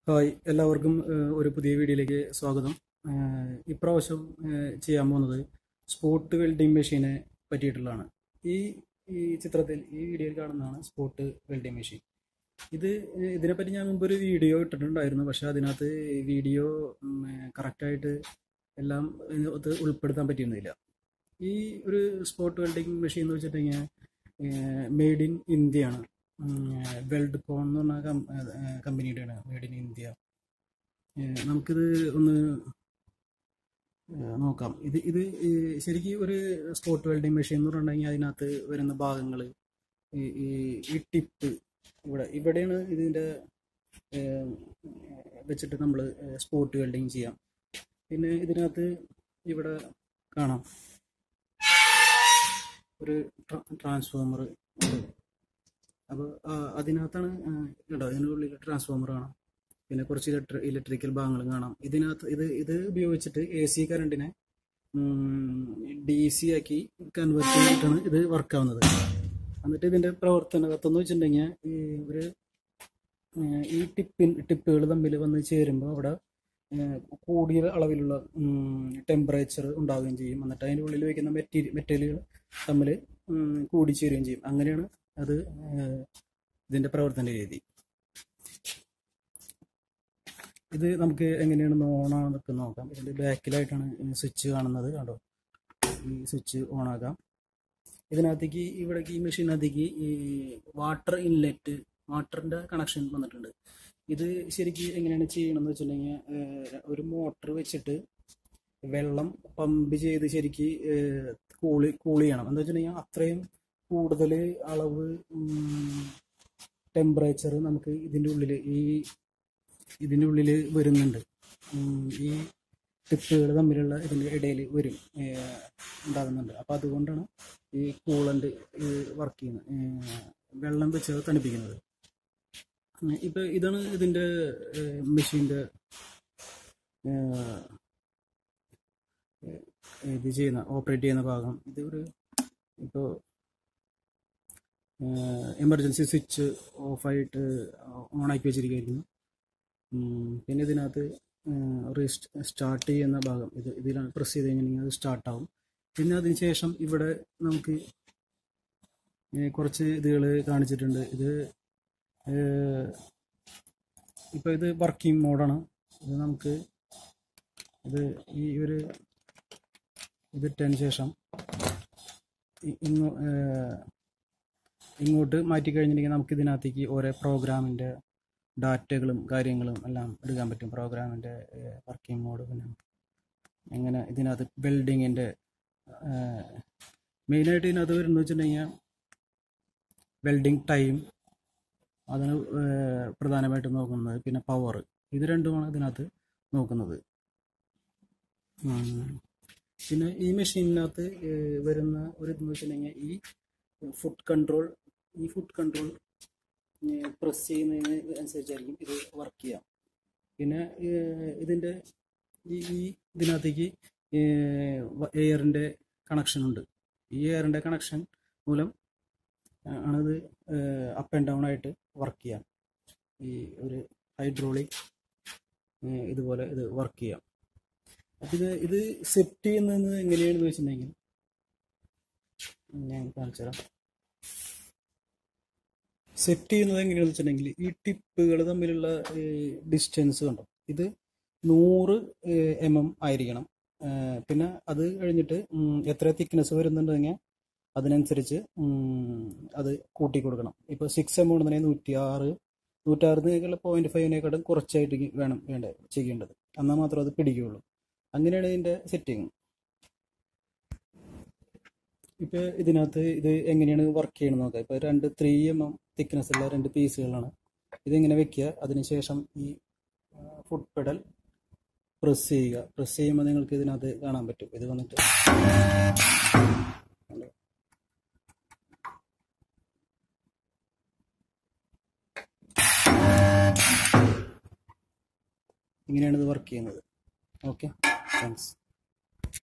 Hi എല്ലാവർക്കും ഏഹ്, ഒരു പുതിയ വീഡിയോയിലേക്ക് സ്വാഗതം ഏഹ്, ഇപ്രാവശ്യം ഏഹ്, ചെയ്യാൻ പോകുന്നത് സ്പോട്ട് വെൽഡിംഗ് മെഷീനെ പറ്റിയിട്ടുള്ളതാണ് ഈ ഈ ചിത്രത്തിൽ ഈ വീഡിയോയിൽ കാണുന്നതാണ് സ്പോട്ട് വെൽഡിംഗ് മെഷീൻ ഇത് ഏഹ്, ഇതിനെപ്പറ്റി ഞാൻ മുമ്പ് ഒരു വീഡിയോ ഇട്ടിട്ടുണ്ടായിരുന്നു പക്ഷെ അതിനകത്ത് വീഡിയോ കറക്റ്റായിട്ട് എല്ലാം ഏഹ്, അത് ഉൾപ്പെടുത്താൻ പറ്റിയിരുന്നില്ല ഈ ഒരു സ്പോട്ട് വെൽഡിംഗ് മെഷീൻ എന്ന് വെച്ചിട്ടുണ്ടെങ്കിൽ മെയ്ഡ് ഇൻ ഇന്ത്യയാണ് വെൽഡ് കോൺ എന്ന് പറഞ്ഞ കം- ഏഹ് കമ്പനിയുടെയാണ് മെയ്ഡ് ഇൻ ഇന്ത്യ ഏഹ് നമുക്കിത് ഒന്ന് ഏഹ് നോക്കാം ഇത് ഇത് ഈ ശരിക്കും ഒരു സ്പോട്ട് വെൽഡിംഗ് മെഷീൻ എന്ന് പറഞ്ഞിട്ടുണ്ടെങ്കിൽ അതിനകത്ത് വരുന്ന ഭാഗങ്ങൾ ഈ ഈ ഈ ടിപ്പ് ഇവിടെ ഇവിടെയാണ് ഇതിൻ്റെ ഏഹ്, വെച്ചിട്ട് നമ്മൾ സ്പോട്ട് വെൽഡിങ് ചെയ്യാം പിന്നെ ഇതിനകത്ത് ഇവിടെ കാണാം ഒരു ട്രാൻസ്ഫോമർ ഉണ്ട് അപ്പോൾ അതിനകത്താണ് ആ, കേട്ടോ ഇതിനുള്ളിൽ ട്രാൻസ്ഫോമർ കാണാം പിന്നെ കുറച്ച് ഇലക്ട്രി ഇലക്ട്രിക്കൽ ഭാഗങ്ങളും കാണാം ഇതിനകത്ത് ഇത് ഇത് ഉപയോഗിച്ചിട്ട് എ സി കറണ്ടിനെ ഡി സി ആക്കി കൺവേർട്ട് ചെയ്തിട്ടാണ് ഇത് വർക്ക് ആവുന്നത് എന്നിട്ട് ഇതിൻ്റെ പ്രവർത്തനകത്തെന്ന് വെച്ചിട്ടുണ്ടെങ്കിൽ ഈ ഒരു ഏഹ്, ഈ ടിപ്പിൻ ടിപ്പുകൾ തമ്മിൽ വന്ന് ചേരുമ്പോൾ അവിടെ ഏഹ്, കൂടിയ അളവിലുള്ള ടെമ്പറേച്ചർ ഉണ്ടാവുകയും ചെയ്യും എന്നിട്ട് അതിൻ്റെ ഉള്ളിൽ വയ്ക്കുന്ന മെറ്റീരിയൽ മെറ്റീരിയലുകൾ തമ്മിൽ കൂടിച്ചേരുകയും ചെയ്യും അങ്ങനെയാണ് അത് ഏഹ്, ഇതിൻ്റെ പ്രവർത്തന രീതി ഇത് നമുക്ക് എങ്ങനെയാണ് ഓണാന്നൊക്കെ നോക്കാം ഇതിൻ്റെ ബാക്കിലായിട്ടാണ് സ്വിച്ച് കാണുന്നത് കണ്ടോ ഈ സ്വിച്ച് ഓണാക്കാം ഇതിനകത്തേക്ക് ഇവിടേക്ക് ഈ മെഷീനകത്തേക്ക് ഈ വാട്ടർ ഇൻലെറ്റ് വാട്ടറിൻ്റെ കണക്ഷൻ വന്നിട്ടുണ്ട് ഇത് ശരിക്കും എങ്ങനെയാണ് ചെയ്യണമെന്ന് വെച്ചിട്ടുണ്ടെങ്കിൽ ഏഹ്, ഒരു മോട്ടർ വെച്ചിട്ട് വെള്ളം പമ്പ് ചെയ്ത് ശരിക്ക് ഏഹ്, കൂളി കൂൾ ചെയ്യണം എന്താ വെച്ചിട്ടുണ്ടെങ്കിൽ അത്രയും കൂടുതൽ അളവ് ടെമ്പറേച്ചർ നമുക്ക് ഇതിൻ്റെ ഉള്ളിൽ ഈ ഇതിൻ്റെ ഉള്ളിൽ വരുന്നുണ്ട് ഉം, ഈ ടിപ്പുകൾ തമ്മിലുള്ള ഇതിൻ്റെ ഇടയിൽ വരും ഏഹ്, ഉണ്ടാകുന്നുണ്ട് അപ്പോൾ അതുകൊണ്ടാണ് ഈ കൂളൻ്റ് വർക്ക് ചെയ്യുന്നത് ഏഹ്, വെള്ളം വെച്ച് അത് തണുപ്പിക്കുന്നത് ഉം, ഇപ്പൊ ഇതാണ് ഇതിൻ്റെ മെഷീൻ്റെ ഇത് ചെയ്യുന്ന ഓപ്പറേറ്റ് ചെയ്യുന്ന ഭാഗം ഇത് ഒരു ഇപ്പോൾ എമർജൻസി സ്വിച്ച് ഓഫായിട്ട് ഓണാക്കി വെച്ചിരിക്കുകയായിരുന്നു ഉം, പിന്നെ ഇതിനകത്ത് സ്റ്റാർട്ട് ചെയ്യുന്ന ഭാഗം ഇത് ഇതിലാണ് പ്രസ് ചെയ്ത് കഴിഞ്ഞിട്ടുണ്ടെങ്കിൽ അത് സ്റ്റാർട്ടാവും പിന്നെ അതിന് ശേഷം ഇവിടെ നമുക്ക് ഏഹ്, കുറച്ച് ഇതുകൾ കാണിച്ചിട്ടുണ്ട് ഇത് ഇപ്പോൾ ഇത് വർക്കിംഗ് മോഡാണ് ഇത് നമുക്ക് ഇത് ഈ ഒരു ഇതിട്ടതിന് ശേഷം ഇ- ഇങ്ങോ ഏഹ്, ഇങ്ങോട്ട് മാറ്റി കഴിഞ്ഞിട്ടുണ്ടെങ്കിൽ നമുക്ക് ഇതിനകത്തേക്ക് ഓരോ പ്രോഗ്രാമിൻ്റെ ഡാറ്റകളും കാര്യങ്ങളും എല്ലാം എടുക്കാൻ പറ്റും പ്രോഗ്രാമിൻ്റെ വർക്കിംഗ് മോഡ് പിന്നെ എങ്ങനെ ഇതിനകത്ത് വെൽഡിങ്ങിൻ്റെ മെയിനായിട്ട് ഇതിനകത്ത് വരുന്നത് വെച്ചിട്ടുണ്ടെങ്കിൽ വെൽഡിങ് ടൈം അതാണ് ഏഹ്, പ്രധാനമായിട്ടും നോക്കുന്നത് പിന്നെ പവർ ഇത് രണ്ടുമാണ് ഇതിനകത്ത് നോക്കുന്നത് ഉം. പിന്നെ ഈ മെഷീനിനകത്ത് ഏഹ്, വരുന്ന ഒരു ഇതെന്ന് വെച്ചിട്ടുണ്ടെങ്കിൽ ഈ ഫുഡ് കൺട്രോൾ ഈ ഫുഡ് കൺട്രോൾ പ്രസ് ചെയ്യുന്നതിന് അനുസരിച്ചായിരിക്കും ഇത് വർക്ക് ചെയ്യാം പിന്നെ ഏഹ്, ഇതിൻ്റെ ഈ ഈ ഇതിനകത്തേക്ക് എയറിൻ്റെ കണക്ഷൻ ഉണ്ട് ഈ എയറിൻ്റെ കണക്ഷൻ മൂലം ആ- ആണിത് അപ്പ് ആൻഡ് ഡൗൺ ആയിട്ട് വർക്ക് ചെയ്യാം ഈ ഒരു ഹൈഡ്രോളിക് ഇതുപോലെ ഇത് വർക്ക് ചെയ്യാം അപ്പം ഇത് ഇത് സെറ്റ് ചെയ്യുന്നത് എങ്ങനെയാണെന്ന് വെച്ചിട്ടുണ്ടെങ്കിൽ ഞാൻ കാണിച്ചു തരാം സെറ്റ് ചെയ്യുന്നത് എങ്ങനെയാണെന്ന് വെച്ചിട്ടുണ്ടെങ്കിൽ ഈ ടിപ്പുകൾ തമ്മിലുള്ള ഡിസ്റ്റൻസ് കണ്ടോ ഇത് നൂറ് എം എം ആയിരിക്കണം ഏഹ് പിന്നെ അത് കഴിഞ്ഞിട്ട് ഉം, എത്ര തിക്നെസ് വരുന്നുണ്ടെങ്കിൽ അതിനനുസരിച്ച് ഉം, അത് കൂട്ടി കൊടുക്കണം ഇപ്പോൾ സിക്സ് എം ഉണ്ടെന്നുണ്ടെങ്കിൽ നൂറ്റി ആറ് നൂറ്റാറിനേക്കാൾ പോയിന്റ് ഫൈവിനേക്കാളും കുറച്ചായിട്ട് വേണം വേണ്ട ചെയ്യേണ്ടത് എന്നാൽ മാത്രമേ അത് പിടിക്കുകയുള്ളൂ അങ്ങനെയാണ് ഇതിൻ്റെ സെറ്റിങ് ഇപ്പോൾ ഇതിനകത്ത് ഇത് എങ്ങനെയാണ് വർക്ക് ചെയ്യണമെന്ന് നോക്കാം ഇപ്പോൾ രണ്ട് ത്രീ എം എം തിക്നെസ് ഉള്ള രണ്ട് പീസുകളാണ് ഇതിങ്ങനെ വെക്കുക അതിനുശേഷം ഈ ഫുഡ് പെഡൽ പ്രസ് ചെയ്യുക പ്രസ് ചെയ്യുമ്പോൾ നിങ്ങൾക്ക് ഇതിനകത്ത് കാണാൻ പറ്റും ഇത് വന്നിട്ട് കണ്ടോ? ഇങ്ങനെയാണ് ഇത് വർക്ക് ചെയ്യുന്നത് ഓക്കെ താങ്ക്സ്